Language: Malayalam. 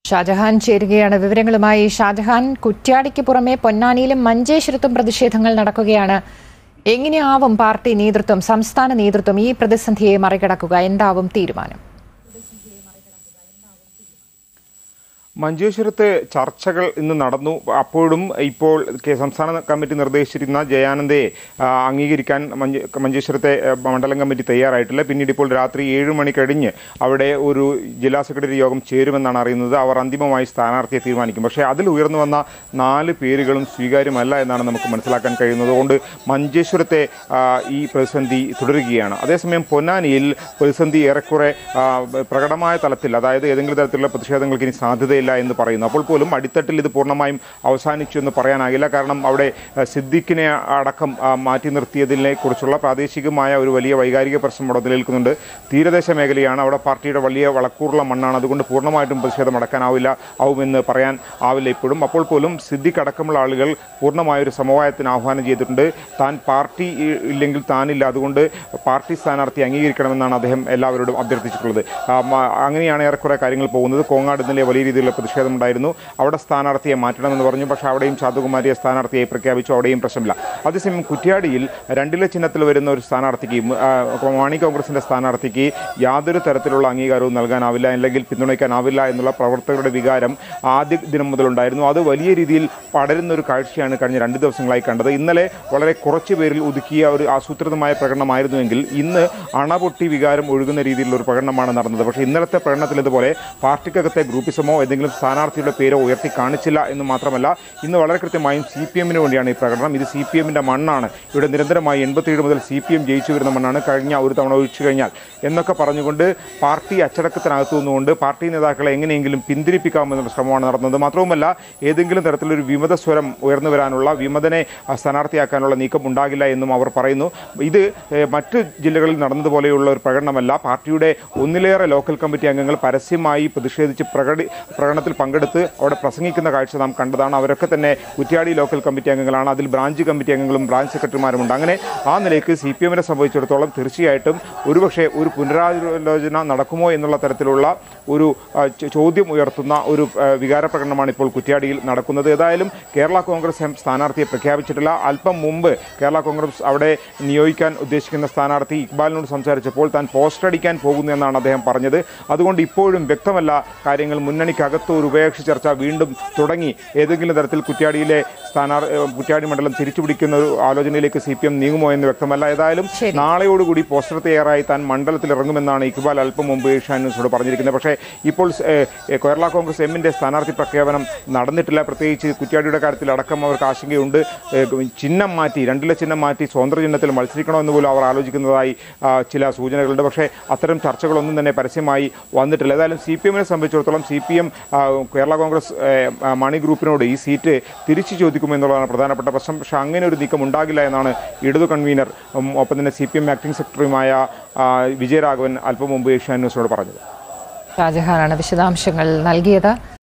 ഷാജഹാൻ ചേരുകയാണ് വിവരങ്ങളുമായി ഷാജഹാൻ കുറ്റ്യാടിക്ക് പുറമെ പൊന്നാനിയിലും മഞ്ചേശ്വരത്തും പ്രതിഷേധങ്ങൾ നടക്കുകയാണ് എങ്ങനെയാവും പാർട്ടി നേതൃത്വം സംസ്ഥാന നേതൃത്വം ഈ പ്രതിസന്ധിയെ മറികടക്കുക എന്താവും തീരുമാനം മഞ്ചേശ്വരത്തെ ചർച്ചകൾ ഇന്ന് നടന്നു അപ്പോഴും ഇപ്പോൾ കെ- സംസ്ഥാന കമ്മിറ്റി നിർദ്ദേശിച്ചിരുന്ന ജയാനന്ദയെ ആ, അംഗീകരിക്കാൻ മഞ്ച- മഞ്ചേശ്വരത്തെ ആ, മണ്ഡലം കമ്മിറ്റി തയ്യാറായിട്ടില്ല പിന്നീട് ഇപ്പോൾ രാത്രി ഏഴ് മണി കഴിഞ്ഞ് അവിടെ ഒരു ജില്ലാ സെക്രട്ടറി യോഗം ചേരുമെന്നാണ് അറിയുന്നത് അവർ അന്തിമമായി സ്ഥാനാർത്ഥിയെ തീരുമാനിക്കും പക്ഷേ അതിൽ ഉയർന്നു വന്ന നാല് പേരുകളും സ്വീകാര്യമല്ല എന്നാണ് നമുക്ക് മനസ്സിലാക്കാൻ കഴിയുന്നത് അതുകൊണ്ട് മഞ്ചേശ്വരത്തെ ആ, ഈ പ്രതിസന്ധി തുടരുകയാണ് അതേസമയം പൊന്നാനിയിൽ പ്രതിസന്ധി ഏറെക്കുറെ ആ, പ്രകടമായ തലത്തിൽ അതായത് ഏതെങ്കിലും തരത്തിലുള്ള പ്രതിഷേധങ്ങൾക്ക് ഇനി സാധ്യതയില്ല എന്ന് പറയുന്നു അപ്പോൾ പോലും അടിത്തട്ടിൽ ഇത് പൂർണ്ണമായും അവസാനിച്ചു എന്ന് പറയാനാകില്ല കാരണം അവിടെ ആ, സിദ്ദിഖിനെ അടക്കം ആ, മാറ്റി നിർത്തിയതിനെ കുറിച്ചുള്ള പ്രാദേശികമായ ഒരു വലിയ വൈകാരിക പ്രശ്നം അവിടെ നിലനിൽക്കുന്നുണ്ട് തീരദേശ മേഖലയാണ് അവിടെ പാർട്ടിയുടെ വലിയ വളക്കൂറുള്ള മണ്ണാണ് അതുകൊണ്ട് പൂർണ്ണമായിട്ടും പ്രതിഷേധം അടക്കാനാവില്ല ആവുമെന്ന് പറയാൻ ആവില്ല ഇപ്പോഴും അപ്പോൾ പോലും സിദ്ദിഖ് അടക്കമുള്ള ആളുകൾ പൂർണ്ണമായ ഒരു സമവായത്തിന് ആഹ്വാനം ചെയ്തിട്ടുണ്ട് താൻ പാർട്ടി ഇ- ഇല്ലെങ്കിൽ താനില്ല അതുകൊണ്ട് പാർട്ടി സ്ഥാനാർത്ഥി അംഗീകരിക്കണമെന്നാണ് അദ്ദേഹം എല്ലാവരോടും അഭ്യർത്ഥിച്ചിട്ടുള്ളത് ആ, മ- അങ്ങനെയാണ് ഏറെക്കുറെ കാര്യങ്ങൾ പോകുന്നത് കോങ്ങാട് ഇന്നലെ വലിയ രീതിയിലുള്ള പ്രതിഷേധമുണ്ടായിരുന്നു അവിടെ സ്ഥാനാർത്ഥിയെ മാറ്റണമെന്ന് പറഞ്ഞു പക്ഷേ അവിടെയും ശാന്തകുമാരിയെ സ്ഥാനാർത്ഥിയായി പ്രഖ്യാപിച്ചു അവിടെയും പ്രശ്നമില്ല അതേസമയം കുറ്റ്യാടിയിൽ രണ്ടിലെ ചിഹ്നത്തിൽ വരുന്ന ഒരു സ്ഥാനാർത്ഥിക്ക് മു- ആ, മാണി കോൺഗ്രസിന്റെ സ്ഥാനാർത്ഥിക്ക് യാതൊരു തരത്തിലുള്ള അംഗീകാരവും നൽകാനാവില്ല അല്ലെങ്കിൽ പിന്തുണയ്ക്കാനാവില്ല എന്നുള്ള പ്രവർത്തകരുടെ വികാരം ആദ്യ ദിനം മുതലുണ്ടായിരുന്നു അത് വലിയ രീതിയിൽ പടരുന്ന ഒരു കാഴ്ചയാണ് കഴിഞ്ഞ രണ്ട് ദിവസങ്ങളായി കണ്ടത് ഇന്നലെ വളരെ കുറച്ച് പേരിൽ ഒതുക്കിയ ഒരു ആസൂത്രിതമായ പ്രകടനമായിരുന്നുവെങ്കിൽ ഇന്ന് അണപൊട്ടി വികാരം ഒഴുകുന്ന രീതിയിലുള്ള ഒരു പ്രകടനമാണ് നടന്നത് പക്ഷേ ഇന്നലത്തെ പ്രകടനത്തിൽ ഇതുപോലെ പാർട്ടിക്കകത്തെ ഗ്രൂപ്പിസമോ ഏതെങ്കിലും സ്ഥാനാർത്ഥിയുടെ പേരോ ഉയർത്തി കാണിച്ചില്ല എന്ന് മാത്രമല്ല ഇന്ന് വളരെ കൃത്യമായും സി പി എമ്മിന് വേണ്ടിയാണ് ഈ പ്രകടനം ഇത് സി പി എമ്മിൻ്റെ മണ്ണാണ് ഇവിടെ നിരന്തരമായി എൺപത്തിയേഴ് മുതൽ സി പി എം ജയിച്ചു വരുന്ന മണ്ണാണ് കഴിഞ്ഞ ഒരു തവണ ഒഴിച്ചു കഴിഞ്ഞാൽ എന്നൊക്കെ പറഞ്ഞുകൊണ്ട് പാർട്ടി അച്ചടക്കത്തിനകത്തു നിന്നുകൊണ്ട് പാർട്ടി നേതാക്കളെ എങ്ങനെയെങ്കിലും പിന്തിരിപ്പിക്കാമെന്നുള്ള ശ്രമമാണ് നടന്നത് മാത്രവുമല്ല ഏതെങ്കിലും തരത്തിലൊരു വിമത സ്വരം ഉയർന്നു വരാനുള്ള വിമതനെ ആ, സ്ഥാനാർത്ഥിയാക്കാനുള്ള നീക്കം ഉണ്ടാകില്ല എന്നും അവർ പറയുന്നു ഇത് ഏ, മറ്റ് ജില്ലകളിൽ നടന്നതുപോലെയുള്ള ഒരു പ്രകടനമല്ല പാർട്ടിയുടെ ഒന്നിലേറെ ലോക്കൽ കമ്മിറ്റി അംഗങ്ങൾ പരസ്യമായി പ്രതിഷേധിച്ച് പ്രകടി പ്രകടനത്തിൽ പങ്കെടുത്ത് അവിടെ പ്രസംഗിക്കുന്ന കാഴ്ച നാം കണ്ടതാണ് അവരൊക്കെ തന്നെ കുറ്റ്യാടി ലോക്കൽ കമ്മിറ്റി അംഗങ്ങളാണ് അതിൽ ബ്രാഞ്ച് കമ്മിറ്റി അംഗങ്ങളും ബ്രാഞ്ച് സെക്രട്ടറിമാരുമുണ്ട് അങ്ങനെ ആ നിലയ്ക്ക് സി പി എമ്മിനെ സംബന്ധിച്ചിടത്തോളം തീർച്ചയായിട്ടും ഒരുപക്ഷെ ഒരു പുനരാലോചന നടക്കുമോ എന്നുള്ള തരത്തിലുള്ള ഒരു ആ, ചോ- ചോദ്യം ഉയർത്തുന്ന ഒരു ആ, വികാര പ്രകടനമാണ് ഇപ്പോൾ കുറ്റ്യാടിയിൽ നടക്കുന്നത് ഏതായാലും കേരള കോൺഗ്രസ് എം സ്ഥാനാർത്ഥിയെ പ്രഖ്യാപിച്ചിട്ടില്ല അല്പം മുമ്പ് കേരള കോൺഗ്രസ് അവിടെ നിയോഗിക്കാൻ ഉദ്ദേശിക്കുന്ന സ്ഥാനാർത്ഥി ഇക്ബാലിനോട് സംസാരിച്ചപ്പോൾ താൻ പോസ്റ്റർ അടിക്കാൻ പോകുന്നു എന്നാണ് അദ്ദേഹം പറഞ്ഞത് അതുകൊണ്ട് ഇപ്പോഴും വ്യക്തമല്ല കാര്യങ്ങൾ മുന്നണിക്കകത്ത് ഒരു ഉപേക്ഷ ചർച്ച വീണ്ടും തുടങ്ങി ഏതെങ്കിലും തരത്തിൽ കുറ്റ്യാടിയിലെ സ്ഥാനാർ ഏഹ് കുറ്റ്യാടി മണ്ഡലം തിരിച്ചുപിടിക്കുന്ന ഒരു ആലോചനയിലേക്ക് സി പി എം നീങ്ങുമോ എന്ന് വ്യക്തമല്ല ഏതായാലും ശരി. നാളെയോടുകൂടി പോസ്റ്റർ തയ്യാറായി താൻ മണ്ഡലത്തിൽ ഇറങ്ങുമെന്നാണ് ഇക്ബാൽ അല്പം മുമ്പ് ഏഷ്യാൻ ന്യൂസിനോട് പറഞ്ഞിരിക്കുന്നത് പക്ഷേ ഇപ്പോൾ ഏഹ്, ഏഹ്, കേരള കോൺഗ്രസ് എമ്മിന്റെ സ്ഥാനാർത്ഥി പ്രഖ്യാപനം നടന്നിട്ടില്ല പ്രത്യേകിച്ച് കുറ്റ്യാടിയുടെ കാര്യത്തിൽ അടക്കം അവർക്ക് ആശങ്കയുണ്ട് ഏഹ്, ചിഹ്നം മാറ്റി രണ്ടിലെ ചിഹ്നം മാറ്റി സ്വതന്ത്ര ചിഹ്നത്തിൽ മത്സരിക്കണമെന്ന് പോലും അവർ ആലോചിക്കുന്നതായി ആ, ചില സൂചനകളുണ്ട് പക്ഷേ അത്തരം ചർച്ചകളൊന്നും തന്നെ പരസ്യമായി വന്നിട്ടില്ല ഏതായാലും സി പി എമ്മിനെ സംബന്ധിച്ചിടത്തോളം C P M Kerala Congress ഏഹ്, ആ, മണി ഗ്രൂപ്പിനോട് ഈ സീറ്റ് തിരിച്ചു ചോദിക്കുമെന്നുള്ളതാണ് പ്രധാനപ്പെട്ട പ്രശ്നം പക്ഷേ അങ്ങനെ ഒരു നീക്കം ഉണ്ടാകില്ല എന്നാണ് ഇടതു കൺവീനർ ഉം, ഒപ്പം തന്നെ സി പി എം ആക്ടിംഗ് സെക്രട്ടറിയുമായ ആ, വിജയരാഘവൻ അല്പം മുമ്പ് ഏഷ്യാൻ ന്യൂസിനോട് പറഞ്ഞത് ഷാജഹാനാണ് വിശദാംശങ്ങൾ നൽകിയത്